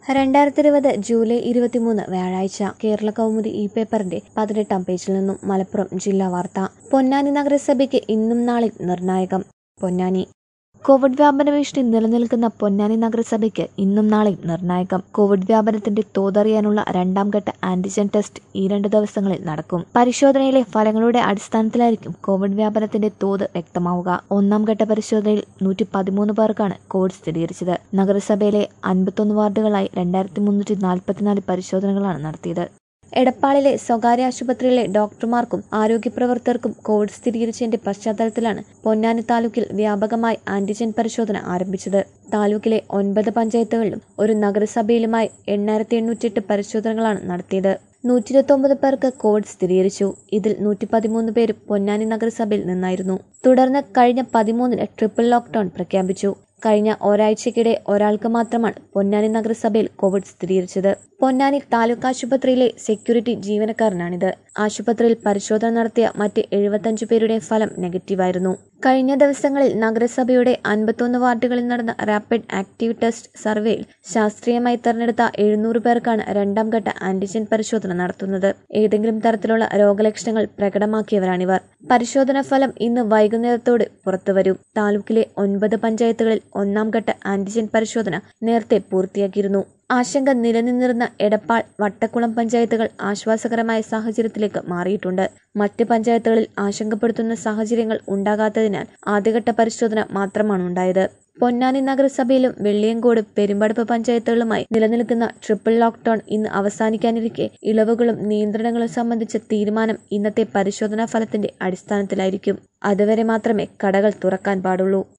രണ്ടായിരത്തി ഇരുപത് ജൂലൈ ഇരുപത്തിമൂന്ന് വ്യാഴാഴ്ച കേരള കൗമുദി ഇ പേപ്പറിന്റെ പതിനെട്ടാം പേജിൽ നിന്നും മലപ്പുറം ജില്ലാ വാർത്ത പൊന്നാനി നഗരസഭയ്ക്ക് ഇന്നും നാളെയും നിർണായകം പൊന്നാനി കോവിഡ് വ്യാപന ഭീഷണി നിലനിൽക്കുന്ന പൊന്നാനി നഗരസഭയ്ക്ക് ഇന്നും നാളെയും നിർണായകം കോവിഡ് വ്യാപനത്തിന്റെ തോതറിയാനുള്ള രണ്ടാം ഘട്ട ആന്റിജൻ ടെസ്റ്റ് ഈ രണ്ട് ദിവസങ്ങളിൽ നടക്കും പരിശോധനയിലെ ഫലങ്ങളുടെ അടിസ്ഥാനത്തിലായിരിക്കും കോവിഡ് വ്യാപനത്തിന്റെ തോത് വ്യക്തമാവുക ഒന്നാം ഘട്ട പരിശോധനയിൽ നൂറ്റി പതിമൂന്ന് പേർക്കാണ് കോവിഡ് സ്ഥിരീകരിച്ചത് നഗരസഭയിലെ അൻപത്തൊന്ന് വാർഡുകളായി രണ്ടായിരത്തി മുന്നൂറ്റി നാൽപ്പത്തിനാല് പരിശോധനകളാണ് നടത്തിയത് എടപ്പാളിലെ സ്വകാര്യ ആശുപത്രിയിലെ ഡോക്ടർമാർക്കും ആരോഗ്യപ്രവർത്തകർക്കും കോവിഡ് സ്ഥിരീകരിച്ചതിന്റെ പശ്ചാത്തലത്തിലാണ് പൊന്നാനി താലൂക്കിൽ വ്യാപകമായി ആന്റിജൻ പരിശോധന ആരംഭിച്ചത് താലൂക്കിലെ ഒൻപത് പഞ്ചായത്തുകളിലും ഒരു നഗരസഭയിലുമായി എണ്ണായിരത്തി എണ്ണൂറ്റിയെട്ട് പരിശോധനകളാണ് നടത്തിയത് നൂറ്റി ഇരുപത്തൊമ്പത് പേർക്ക് കോവിഡ് സ്ഥിരീകരിച്ചു ഇതിൽ നൂറ്റി പതിമൂന്ന് പേര് പൊന്നാനി നഗരസഭയിൽ നിന്നായിരുന്നു തുടർന്ന് കഴിഞ്ഞ പതിമൂന്നിന് ട്രിപ്പിൾ ലോക്ക്ഡൌൺ പ്രഖ്യാപിച്ചു കഴിഞ്ഞ ഒരാഴ്ചക്കിടെ ഒരാൾക്ക് മാത്രമാണ് പൊന്നാനി നഗരസഭയിൽ കോവിഡ് സ്ഥിരീകരിച്ചത് പൊന്നാനി താലൂക്ക് ആശുപത്രിയിലെ സെക്യൂരിറ്റി ജീവനക്കാരനാണിത് ആശുപത്രിയിൽ പരിശോധന നടത്തിയ മറ്റ് എഴുപത്തഞ്ചു പേരുടെ ഫലം നെഗറ്റീവായിരുന്നു കഴിഞ്ഞ ദിവസങ്ങളിൽ നഗരസഭയുടെ അൻപത്തൊന്ന് വാർഡുകളിൽ നടന്ന റാപ്പിഡ് ആക്റ്റീവ് ടെസ്റ്റ് സർവേയിൽ ശാസ്ത്രീയമായി തെരഞ്ഞെടുത്ത എഴുന്നൂറ് പേർക്കാണ് രണ്ടാം ഘട്ട ആന്റിജൻ പരിശോധന നടത്തുന്നത് ഏതെങ്കിലും തരത്തിലുള്ള രോഗലക്ഷണങ്ങൾ പ്രകടമാക്കിയവരാണിവർ പരിശോധനാ ഫലം ഇന്ന് വൈകുന്നേരത്തോടെ പുറത്തുവരും താലൂക്കിലെ ഒൻപത് പഞ്ചായത്തുകളിൽ ഒന്നാം ഘട്ട ആന്റിജൻ പരിശോധന നേരത്തെ പൂർത്തിയാക്കിയിരുന്നു ആശങ്ക നിലനിന്നിരുന്ന എടപ്പാൾ വട്ടക്കുളം പഞ്ചായത്തുകൾ ആശ്വാസകരമായ സാഹചര്യത്തിലേക്ക് മാറിയിട്ടുണ്ട് മറ്റ് പഞ്ചായത്തുകളിൽ ആശങ്കപ്പെടുത്തുന്ന സാഹചര്യങ്ങൾ ഉണ്ടാകാത്തതിനാൽ ആദ്യഘട്ട പരിശോധന മാത്രമാണ് ഉണ്ടായത് പൊന്നാനി നഗരസഭയിലും വെള്ളിയങ്കോട് പെരുമ്പടപ്പ് പഞ്ചായത്തുകളുമായി നിലനിൽക്കുന്ന ട്രിപ്പിൾ ലോക്ക്ഡൌൺ ഇന്ന് അവസാനിക്കാനിരിക്കെ ഇളവുകളും നിയന്ത്രണങ്ങളും സംബന്ധിച്ച തീരുമാനം ഇന്നത്തെ പരിശോധനാ ഫലത്തിന്റെ അടിസ്ഥാനത്തിലായിരിക്കും അതുവരെ മാത്രമേ കടകൾ തുറക്കാൻ പാടുള്ളൂ